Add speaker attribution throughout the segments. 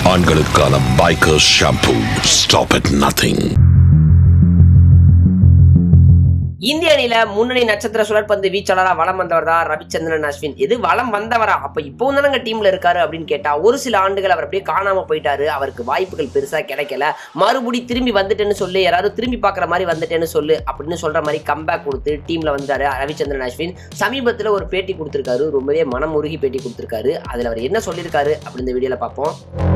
Speaker 1: ஆண்களுக்கான biker shampoo stop at nothing
Speaker 2: இந்திய அணியில முன்னணி நட்சத்திர சுழற்பந்து வீச்சாளரா வலம் வந்தவர் தான் ரவிச்சந்திரன் அஸ்வின் இது வலம் வந்தவரா அப்ப இப்பவும் தானங்க டீம்ல இருக்காரு அப்படின்னு கேட்டா ஒரு சில ஆண்டுகள் அவர் அப்படியே காணாம போயிட்டாரு அவருக்கு வாய்ப்புகள் பெருசா கிடைக்கல மறுபடி திரும்பி வந்துட்டேன்னு சொல்லு யாராவது திரும்பி பாக்குற மாதிரி வந்துட்டேன்னு சொல்லு அப்படின்னு சொல்ற மாதிரி கம்பேக் கொடுத்து டீம்ல வந்தாரு ரவிச்சந்திரன் அஸ்வின் சமீபத்துல ஒரு பேட்டி கொடுத்திருக்காரு ரொம்பவே மனம் உருகி பேட்டி கொடுத்திருக்காரு அதுல அவர் என்ன சொல்லியிருக்காரு அப்படின்னு இந்த வீடியோல பார்ப்போம்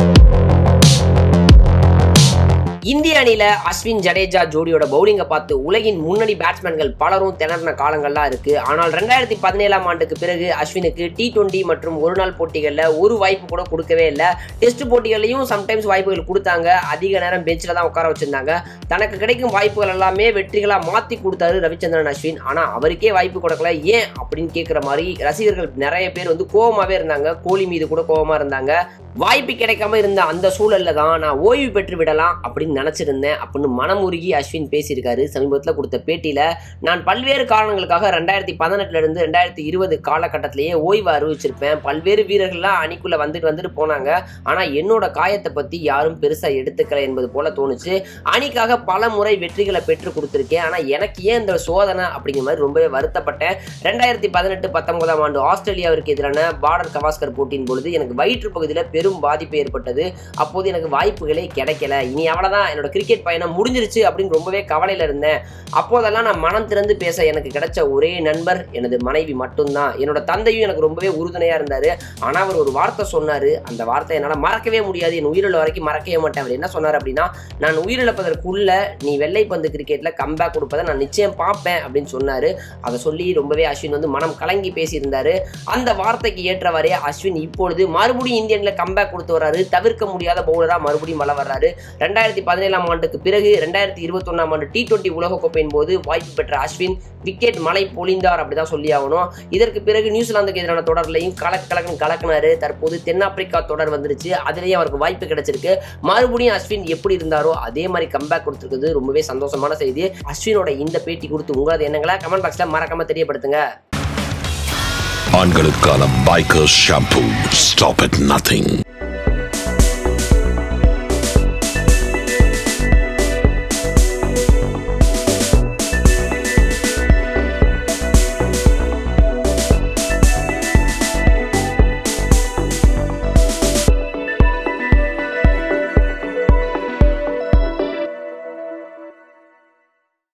Speaker 2: இந்திய அணியில அஸ்வின் ஜடேஜா ஜோடியோட பவுலிங்கை பார்த்து உலகின் முன்னணி பேட்ஸ்மேன்கள் பலரும் திணறின காலங்கள்லாம் இருக்கு ஆனால் ரெண்டாயிரத்தி பதினேழாம் ஆண்டுக்கு பிறகு அஸ்வினுக்கு டி டுவெண்ட்டி மற்றும் ஒரு நாள் போட்டிகளில் ஒரு வாய்ப்பு கூட கொடுக்கவே இல்லை டெஸ்ட் போட்டிகள்லையும் சம்டைம்ஸ் வாய்ப்புகள் கொடுத்தாங்க அதிக நேரம் பெஞ்சில் தான் உட்கார வச்சிருந்தாங்க தனக்கு கிடைக்கும் வாய்ப்புகள் எல்லாமே வெற்றிகளா மாத்தி கொடுத்தாரு ரவிச்சந்திரன் அஸ்வின் ஆனா அவருக்கே வாய்ப்பு கொடுக்கல ஏன் அப்படின்னு கேட்குற மாதிரி ரசிகர்கள் நிறைய பேர் வந்து கோவமாவே இருந்தாங்க கோலி மீது கூட கோவமா இருந்தாங்க வாய்ப்பு கிடைக்காம இருந்த அந்த சூழல்ல தான் நான் ஓய்வு பெற்று விடலாம் அப்படின்னு நினைச்சிருந்தேன் அப்படின்னு மனம் உருகி அஸ்வின் பேசியிருக்காரு சமீபத்தில் கொடுத்த பேட்டியில நான் பல்வேறு காரணங்களுக்காக ரெண்டாயிரத்தி பதினெட்டுல இருந்து ரெண்டாயிரத்தி இருபது காலகட்டத்திலேயே ஓய்வு அறிவிச்சிருப்பேன் பல்வேறு வீரர்கள்லாம் அணிக்குள்ள வந்துட்டு வந்துட்டு போனாங்க ஆனா என்னோட காயத்தை பத்தி யாரும் பெருசா எடுத்துக்கல என்பது போல தோணுச்சு அணிக்காக பல முறை வெற்றிகளை பெற்று கொடுத்துருக்கேன் ஆனா எனக்கு ஏன் இந்த சோதனை அப்படிங்கிற மாதிரி ரொம்பவே வருத்தப்பட்டேன் ரெண்டாயிரத்தி பதினெட்டு பத்தொன்பதாம் ஆண்டு ஆஸ்திரேலியாவிற்கு எதிரான பார்டர் கவாஸ்கர் போட்டியின் பொழுது எனக்கு வயிற்று பகுதியில் பெரும் பாதிப்பு ஏற்பட்டது அப்போது எனக்கு வாய்ப்புகளே கிடைக்கல இனி அவ்வளவுதான் என்னோட கிரிக்கெட் பயணம் முடிஞ்சிருச்சு அப்படின்னு ரொம்பவே கவலையில இருந்தேன் அப்போதெல்லாம் நான் மனம் திறந்து பேச எனக்கு கிடைச்ச ஒரே நண்பர் எனது மனைவி மட்டும்தான் என்னோட தந்தையும் எனக்கு ரொம்பவே உறுதுணையா இருந்தாரு ஆனா அவர் ஒரு வார்த்தை சொன்னாரு அந்த வார்த்தை என்னால மறக்கவே முடியாது என் உயிருள்ள வரைக்கும் மறக்கவே மாட்டேன் அவர் என்ன சொன்னார் அப்படின்னா நான் உயிரிழப்பதற்குள்ள நீ வெள்ளை பந்து கிரிக்கெட்ல கம்பேக் கொடுப்பதை நான் நிச்சயம் பார்ப்பேன் அப்படின்னு சொன்னாரு அதை சொல்லி ரொம்பவே அஸ்வின் வந்து மனம் கலங்கி பேசியிருந்தாரு அந்த வார்த்தைக்கு ஏற்றவாறே அஸ்வின் இப்பொழுது மறுபடியும் இந்தியன்ல கம்பேக் கொடுத்து வர்றாரு தவிர்க்க முடியாத பவுலரா மறுபடியும் வள வர்றாரு ரெண்டாயிரத்தி பதினேழாம் ஆண்டுக்கு பிறகு ரெண்டாயிரத்தி இருபத்தி ஒன்னாம் ஆண்டு டி டுவெண்ட்டி உலகக்கோப்பையின் போது வாய்ப்பு பெற்ற அஸ்வின் விக்கெட் மழை பொழிந்தார் அப்படிதான் சொல்லி ஆகணும் இதற்கு பிறகு நியூசிலாந்துக்கு எதிரான தொடர்லையும் கலக் கலக்குன்னு கலக்குனாரு தற்போது தென்னாப்பிரிக்கா தொடர் வந்துருச்சு அதுலயும் அவருக்கு வாய்ப்பு கிடைச்சிருக்கு மறுபடியும் அஸ்வின் எப்படி இருந்தாரோ அதே மாதிரி கம்பேக் கொடுத்துருக்குது ரொம்பவே சந்தோஷமான செய்தி அஸ்வினோட இந்த பேட்டி கொடுத்து உங்களது எண்ணங்களை கமெண்ட் பாக்ஸ்ல மறக்காம தெரியப்படுத்துங்க
Speaker 1: ஆண்களுக்கான biker shampoo stop at nothing